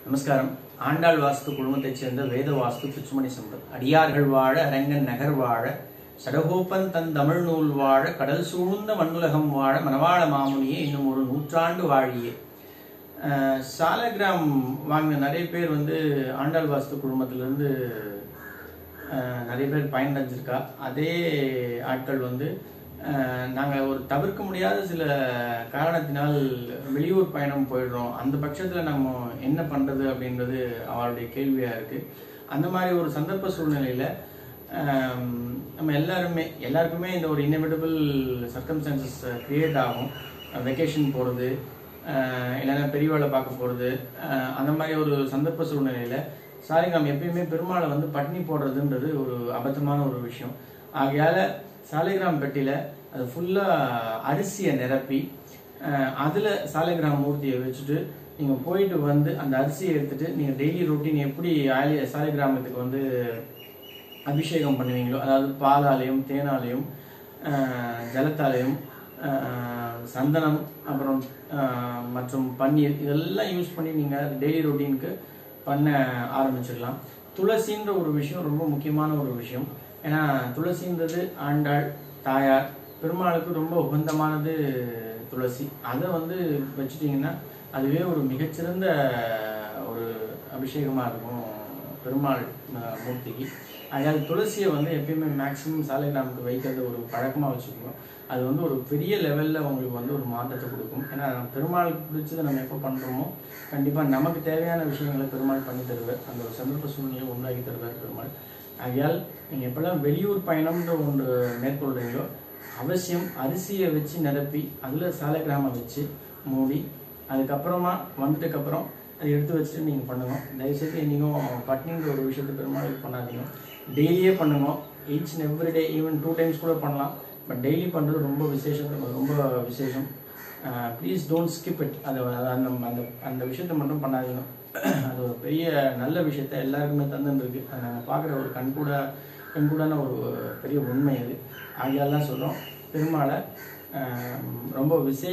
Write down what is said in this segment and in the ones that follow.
நமஸ்காரம் ஆண்டாள் வாஸ்து குழுமத்தைச் சேர்ந்த வேத வாஸ்து பிச்சுமணி சம்பத் அடியார்கள் வாழ அரங்கன் நகர் வாழ சடகோப்பன் தன் தமிழ் நூல் வாழ கடல் சூழ்ந்த மண்ணுலகம் வாழ மணவாள மாமுனியே இன்னும் ஒரு நூற்றாண்டு வாழியே அஹ், சாலகிராம் வாங்கின நிறைய பேர் வந்து ஆண்டாள் வாஸ்து குழுமத்திலிருந்து அஹ், நிறைய பேர் பயனடைஞ்சிருக்கா அதே ஆட்கள் வந்து நாங்கள் ஒரு தவிர்க்க முடியாத சில காரணத்தினால் வெளியூர் பயணம் போயிடுறோம் அந்த பட்சத்தில் நம்ம என்ன பண்ணுறது அப்படின்றது அவருடைய கேள்வியாக இருக்குது அந்த மாதிரி ஒரு சந்தர்ப்ப சூழ்நிலையில் நம்ம எல்லாருமே எல்லாருக்குமே இந்த ஒரு இன்னெவிட்டபிள் சர்க்கம்ஸ்டான்சஸ் கிரியேட் ஆகும் வெக்கேஷன் போகிறது இல்லைன்னா பெரியவாளை பார்க்க போகிறது அந்த மாதிரி ஒரு சந்தர்ப்ப சூழ்நிலையில் சாலிகிராம் எப்பயுமே பெருமாளை வந்து பட்னி போடுறதுன்றது ஒரு அபத்தமான ஒரு விஷயம் ஆகையால் சாலிகிராம் பெட்டியில் அது ஃபுல்லாக அரிசியை நிரப்பி அதில் சாலிகிராம் மூர்த்தியை வச்சுட்டு நீங்கள் போயிட்டு வந்து அந்த அரிசியை எடுத்துட்டு நீங்கள் டெய்லி ரொட்டீன் எப்படி ஆலி சாலிகிராமத்துக்கு வந்து அபிஷேகம் பண்ணுவீங்களோ அதாவது பாலாலையும் தேனாலையும் ஆஹ், ஜலத்தாலையும் ஆஹ், சந்தனம் அப்புறம் ஆஹ், மற்றும் பன்னீர் இதெல்லாம் யூஸ் பண்ணி நீங்கள் டெய்லி ரொட்டீனுக்கு பண்ண ஆரம்பிச்சிடலாம் துளசின்ற ஒரு விஷயம் ரொம்ப முக்கியமான ஒரு விஷயம் ஏன்னா துளசின்றது ஆண்டாள் தாயார் பெருமாளுக்கு ரொம்ப உகந்தமானது துளசி அதை வந்து வச்சுட்டிங்கன்னா அதுவே ஒரு மிகச்சிறந்த ஒரு அபிஷேகமாக இருக்கும் பெருமாள் அஹ், மூர்த்திக்கு அதனால் துளசியை வந்து எப்பயுமே மேக்ஸிமம் சாலைகிராமுக்கு வைக்கிறது ஒரு பழக்கமாக வச்சுக்கணும் அது வந்து ஒரு பெரிய லெவலில் உங்களுக்கு வந்து ஒரு மாற்றத்தை கொடுக்கும் ஏன்னா பெருமாளுக்கு பிடிச்சதை நம்ம எப்போ பண்ணுறோமோ கண்டிப்பாக நமக்கு தேவையான விஷயங்களை பெருமாள் பண்ணி தருவார் அந்த ஒரு சந்தர்ப்ப சூழ்நிலையை உண்டாக்கி தருவார் பெருமாள் ஆகையால் நீங்கள் எப்போல்லாம் வெளியூர் பயணம்ன்ற ஒன்று மேற்கொள்கிறீங்களோ அவசியம் அரிசியை வச்சு நிரப்பி அதில் சாலைகிராமம் வச்சு மூடி அதுக்கப்புறமா வந்துட்டுக்கப்புறம் அதை எடுத்து வச்சுட்டு நீங்கள் பண்ணுங்க தயவுசெய்து என்றைக்கும் பட்னின்ற ஒரு விஷயத்தை பெருமாளுக்கு பண்ணாதீங்க டெய்லியே பண்ணுங்க each and every day even two times கூட பண்ணலாம் பட் டெய்லி பண்ணுறது ரொம்ப விசேஷம் ரொம்ப விசேஷம் ப்ளீஸ் டோன்ட் ஸ்கிப் இட் அது அது அந்த அந்த அந்த விஷயத்தை மட்டும் பண்ணாதீங்க அது ஒரு பெரிய நல்ல விஷயத்த எல்லாருக்குமே தந்துருக்கு அதை நாங்கள் பார்க்குற ஒரு கண்கூட கண்கூடான ஒரு பெரிய உண்மை அது ஆகையால் தான் சொல்கிறோம் பெருமாளை ஆஹ், ரொம்ப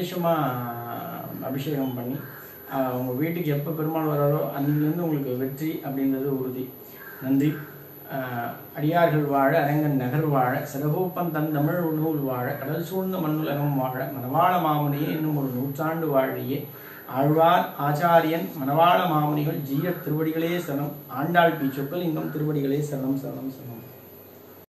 விசேஷமாக அபிஷேகம் பண்ணி ஆஹ், உங்கள் வீட்டுக்கு எப்போ பெருமாள் வராரோ அன்னிலேருந்து உங்களுக்கு வெற்றி அப்படின்றது உறுதி நன்றி ஆஹ், அடியார்கள் வாழ அரங்கன் நகர் வாழ சிறகோப்பன் தன் தமிழ் நூல் வாழ கடல் சூழ்ந்த மண்ணுலகம் வாழ மணவாள மாமுனியே இன்னும் ஒரு நூற்றாண்டு வாழியே ஆழ்வார் ஆச்சாரியன் மணவாள மாமுனிகள் ஜீய திருவடிகளே சரணம் ஆண்டாள் பீச்சொக்கள் இங்கும் திருவடிகளே சரணம் சரணம் சரணம்